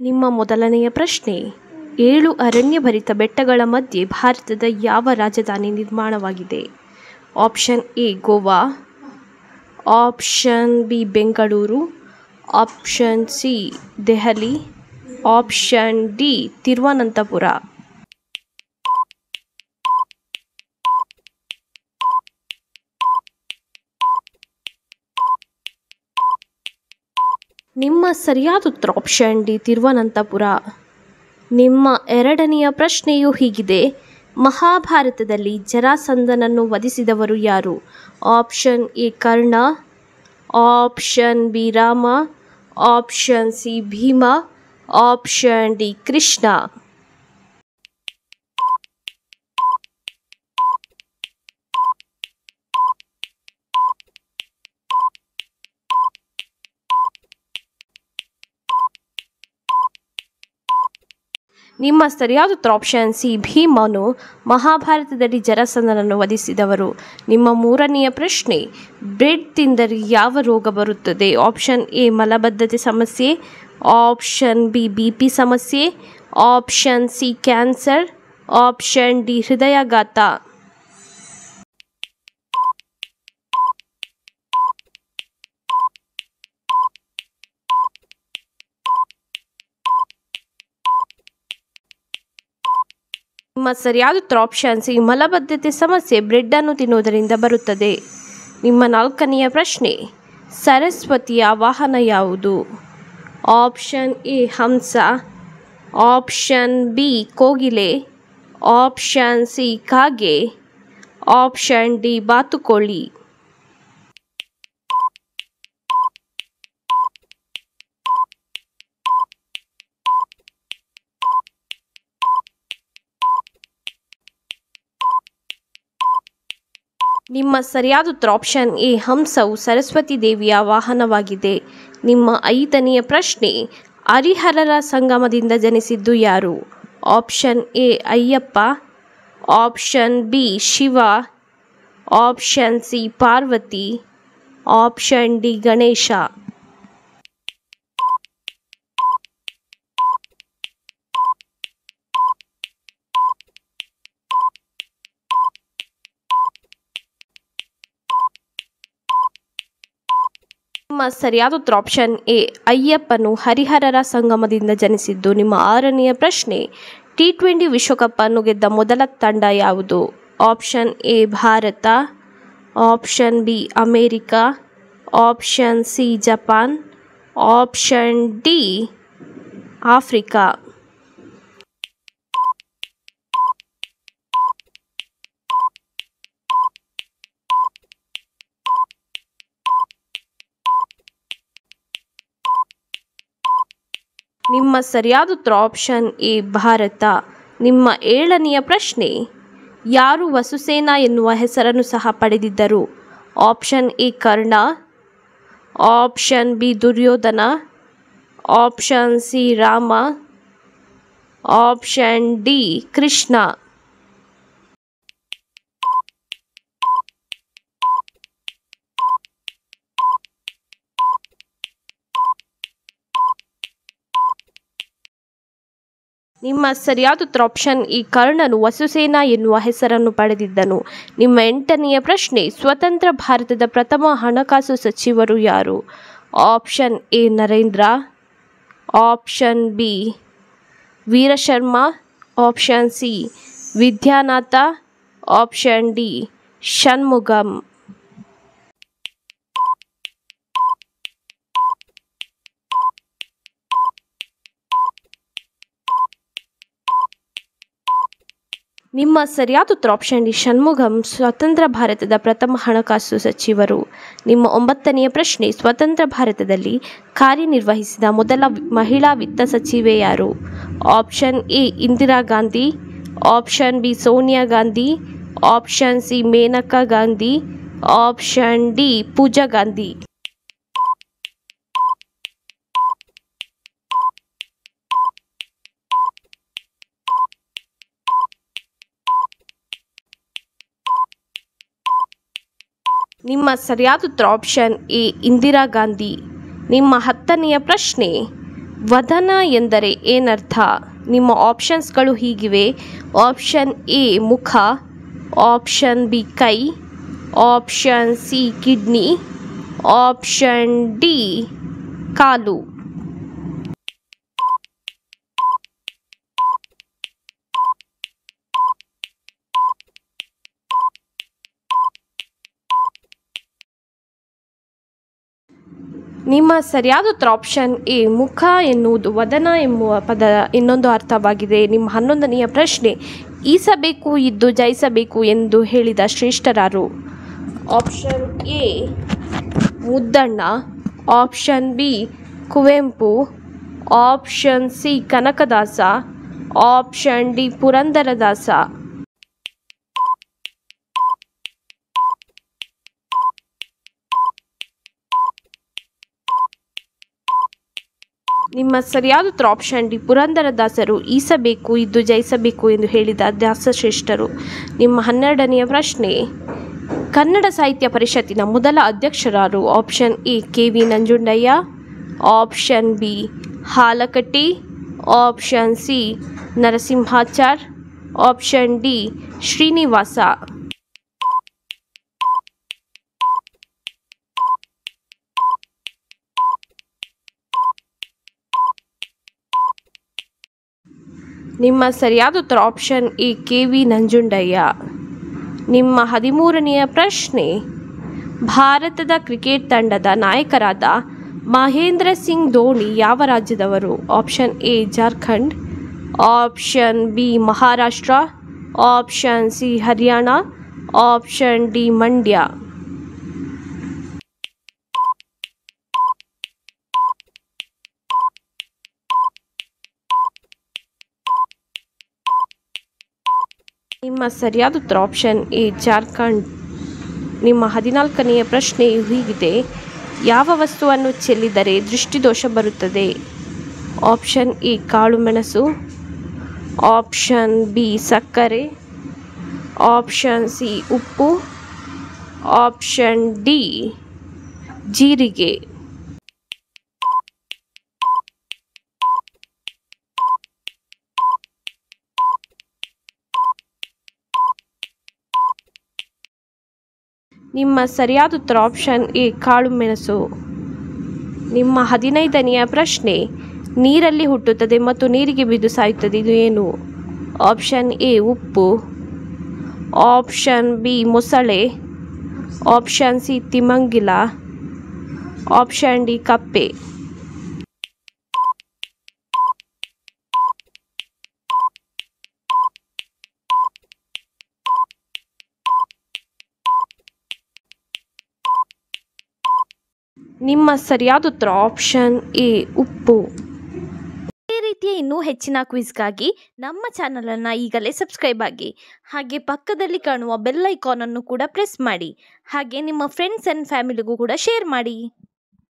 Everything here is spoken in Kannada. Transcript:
ನಿಮ್ಮ ಮೊದಲನೆಯ ಪ್ರಶ್ನೆ ಏಳು ಅರಣ್ಯಭರಿತ ಬೆಟ್ಟಗಳ ಮಧ್ಯೆ ಭಾರತದ ಯಾವ ರಾಜಧಾನಿ ನಿರ್ಮಾಣವಾಗಿದೆ option A Goa option B Bengaluru option C Delhi option D Thiruvananthapura ನಿಮ್ಮ ಸರಿಯಾದ ಉತ್ತರ ಆಪ್ಷನ್ ಡಿ ತಿರುವನಂತಪುರ ನಿಮ್ಮ ಎರಡನೆಯ ಪ್ರಶ್ನೆಯು ಹೀಗಿದೆ ಮಹಾಭಾರತದಲ್ಲಿ ಜರಾಸಂಧನನ್ನು ವಧಿಸಿದವರು ಯಾರು option A Karna option B Rama option C Bhima option D Krishna ನಿಮ್ಮ ಸರಿಯಾದ ಉತ್ತರ ಆಪ್ಷನ್ ಸಿ ಭೀಮನು ಮಹಾಭಾರತದಲ್ಲಿ ಜರಾಸಂಧನನ್ನು ವಧಿಸಿದವರು ನಿಮ್ಮ ಮೂರನೆಯ ಪ್ರಶ್ನೆ ಬ್ರೆಡ್ ತಿಂದರೆ ಯಾವ ರೋಗ ಬರುತ್ತದೆ ಆಪ್ಷನ್ ಎ ಮಲಬದ್ಧತೆ ಸಮಸ್ಯೆ ಆಪ್ಷನ್ ಬಿ ಬಿ ಪಿ ಸಮಸ್ಯೆ option C cancer option D ಹೃದಯಾಘಾತ ನಿಮ್ಮ ಸರಿಯಾದ ಉತ್ತರ ಆಪ್ಷನ್ ಸಿ ಮಲಬದ್ಧತೆ ಸಮಸ್ಯೆ ಬ್ರೆಡ್ ಅನ್ನು ತಿನ್ನುವುದರಿಂದ ಬರುತ್ತದೆ ನಿಮ್ಮ ನಾಲ್ಕನೆಯ ಪ್ರಶ್ನೆ ಸರಸ್ವತಿಯ ವಾಹನ ಯಾವುದು ಆಪ್ಷನ್ ಎ ಹಂಸ ಆಪ್ಷನ್ ಬಿ ಕೋಗಿಲೆ ಆಪ್ಷನ್ ಸಿ ಕಾಗೆ ಆಪ್ಷನ್ ಡಿ ಬಾತುಕೋಳಿ ನಿಮ್ಮ ಸರಿಯಾದ ಉತ್ತರ ಆಪ್ಷನ್ ಎ ಹಂಸವು ಸರಸ್ವತಿ ದೇವಿಯ ವಾಹನವಾಗಿದೆ ನಿಮ್ಮ ಐದನೆಯ ಪ್ರಶ್ನೆ ಹರಿಹರರ ಸಂಗಮದಿಂದ ಜನಿಸಿದ್ದು ಯಾರು option A Ayyappa option B Shiva option C Parvati option D Ganesha ನಿಮ್ಮ ಸರಿಯಾದ ಉತ್ತರ ಆಪ್ಷನ್ ಎ ಅಯ್ಯಪ್ಪನು ಹರಿಹರರ ಸಂಗಮದಿಂದ ಜನಿಸಿದ್ದು ನಿಮ್ಮ ಆರನೆಯ ಪ್ರಶ್ನೆ ಟಿ ಟ್ವೆಂಟಿ ವಿಶ್ವಕಪ್ ಅನ್ನು ಗೆದ್ದ ಮೊದಲ ತಂಡ ಯಾವುದು option A Bharata option B America option C Japan option D Africa ನಿಮ್ಮ ಸರಿಯಾದ ಉತ್ತರ ಆಪ್ಷನ್ ಎ ಭಾರತ ನಿಮ್ಮ ಏಳನೆಯ ಪ್ರಶ್ನೆ ಯಾರು ವಸುಸೇನ ಎನ್ನುವ ಹೆಸರನ್ನು ಸಹ ಪಡೆದಿದ್ದರು option A Karna option B Duryodhana option C Rama option D Krishna ನಿಮ್ಮ ಸರಿಯಾದ ಉತ್ತರ ಆಪ್ಷನ್ ಈ ಕರ್ಣನು ವಸುಸೇನ ಎನ್ನುವ ಹೆಸರನ್ನು ಪಡೆದಿದ್ದನು ನಿಮ್ಮ ಎಂಟನೆಯ ಪ್ರಶ್ನೆ ಸ್ವತಂತ್ರ ಭಾರತದ ಪ್ರಥಮ ಹಣಕಾಸು ಸಚಿವರು ಯಾರು option A Narendra option B Veerasharma option C Vidyanatha option D Shanmugam ನಿಮ್ಮ ಸರಿಯಾದ ಉತ್ತರ ಆಪ್ಷನ್ ಡಿ ಷಣ್ಮುಗಂ ಸ್ವತಂತ್ರ ಭಾರತದ ಪ್ರಥಮ ಹಣಕಾಸು ಸಚಿವರು ನಿಮ್ಮ ಒಂಬತ್ತನೆಯ ಪ್ರಶ್ನೆ ಸ್ವತಂತ್ರ ಭಾರತದಲ್ಲಿ ಕಾರ್ಯನಿರ್ವಹಿಸಿದ ಮೊದಲ ವಿ- ಮಹಿಳಾ ವಿತ್ತ ಸಚಿವೆ ಯಾರು option A Indira Gandhi option B Sonia Gandhi option C Maneka Gandhi option D Pooja Gandhi ನಿಮ್ಮ ಸರಿಯಾದ ಉತ್ತರ ಆಪ್ಷನ್ ಎ ಇಂದಿರಾ ಗಾಂಧಿ ನಿಮ್ಮ ಹತ್ತನೆಯ ಪ್ರಶ್ನೆ ವದನ ಎಂದರೆ ಏನರ್ಥ ನಿಮ್ಮ ಆಪ್ಷನ್ಸ್ಗಳು ಹೀಗಿವೆ ಆಪ್ಷನ್ ಎ ಮುಖ ಆಪ್ಷನ್ ಬಿ ಕೈ option C kidney option D ಕಾಲು ನಿಮ್ಮ ಸರಿಯಾದ ಉತ್ತರ ಆಪ್ಷನ್ ಎ ಮುಖ ಎನ್ನುವುದು ವದನ ಎಂಬುವ ಪದ ಇನ್ನೊಂದು ಅರ್ಥವಾಗಿದೆ ನಿಮ್ಮ ಹನ್ನೊಂದನೆಯ ಪ್ರಶ್ನೆ ಈಸಬೇಕು ಇದ್ದು ಜಯಿಸಬೇಕು ಎಂದು ಹೇಳಿದ ಶ್ರೇಷ್ಠರಾರು option A Muddanna option B Kuvempu option C Kanakadasa option D Purandaradasa ನಿಮ್ಮ ಸರಿಯಾದ ಉತ್ತರ ಆಪ್ಷನ್ ಡಿ ಪುರಂದರದಾಸರು ಈಸಬೇಕು ಇದ್ದು ಜಯಿಸಬೇಕು ಎಂದು ಹೇಳಿದ ದಾಸಶ್ರೇಷ್ಠರು ನಿಮ್ಮ ಹನ್ನೆರಡನೆಯ ಪ್ರಶ್ನೆ ಕನ್ನಡ ಸಾಹಿತ್ಯ ಪರಿಷತ್ತಿನ ಮೊದಲ ಅಧ್ಯಕ್ಷರಾರು option A K V Nanjundayya option B Halakatti option C Narasimhachar option D Srinivasa ನಿಮ್ಮ ಸರಿಯಾದ ಉತ್ತರ option A K V Nanjundayya ನಿಮ್ಮ ಹದಿಮೂರನೆಯ ಪ್ರಶ್ನೆ ಭಾರತದ ಕ್ರಿಕೆಟ್ ತಂಡದ ನಾಯಕರಾದ ಮಹೇಂದ್ರ ಸಿಂಗ್ ಧೋನಿ ಯಾವ ರಾಜ್ಯದವರು option A Jharkhand option B Maharashtra option C Haryana option D Mandya ನಿಮ್ಮ ಸರಿಯಾದ ಉತ್ತರ ಆಪ್ಷನ್ ಎ ಜಾರ್ಖಂಡ್ ನಿಮ್ಮ ಹದಿನಾಲ್ಕನೆಯ ಪ್ರಶ್ನೆಯು ಹೀಗಿದೆ ಯಾವ ವಸ್ತುವನ್ನು ಚೆಲ್ಲಿದರೆ ದೃಷ್ಟಿದೋಷ ಬರುತ್ತದೆ ಆಪ್ಷನ್ ಎ ಕಾಳುಮೆಣಸು ಆಪ್ಷನ್ ಬಿ ಸಕ್ಕರೆ ಆಪ್ಷನ್ ಸಿ ಉಪ್ಪು ಆಪ್ಷನ್ ಡಿ ಜೀರಿಗೆ ನಿಮ್ಮ ಸರಿಯಾದ ಉತ್ತರ ಆಪ್ಷನ್ ಎ ಕಾಳು ಮೆಣಸು ನಿಮ್ಮ ಹದಿನೈದನೆಯ ಪ್ರಶ್ನೆ ನೀರಲ್ಲಿ ಹುಟ್ಟುತ್ತದೆ ಮತ್ತು ನೀರಿಗೆ ಬಿದ್ದು ಸಾಯುತ್ತದೆ ಇದು ಏನು ಆಪ್ಷನ್ ಎ ಉಪ್ಪು ಆಪ್ಷನ್ ಬಿ ಮೊಸಳೆ ಆಪ್ಷನ್ ಸಿ ತಿಮಂಗಿಲ ಆಪ್ಷನ್ ಡಿ ಕಪ್ಪೆ ನಿಮ್ಮ ಸರಿಯಾದ ಉತ್ತರ ಆಪ್ಷನ್ ಎ ಉಪ್ಪು ಇದೇ ರೀತಿಯ ಇನ್ನೂ ಹೆಚ್ಚಿನ ಕ್ವಿಜ್ಗಾಗಿ ನಮ್ಮ ಚಾನಲನ್ನು ಈಗಲೇ ಸಬ್ಸ್ಕ್ರೈಬ್ ಆಗಿ ಹಾಗೆ ಪಕ್ಕದಲ್ಲಿ ಕಾಣುವ ಬೆಲ್ ಐಕಾನನ್ನು ಕೂಡ ಪ್ರೆಸ್ ಮಾಡಿ ಹಾಗೆ ನಿಮ್ಮ ಫ್ರೆಂಡ್ಸ್ ಆ್ಯಂಡ್ ಫ್ಯಾಮಿಲಿಗೂ ಕೂಡ ಶೇರ್ ಮಾಡಿ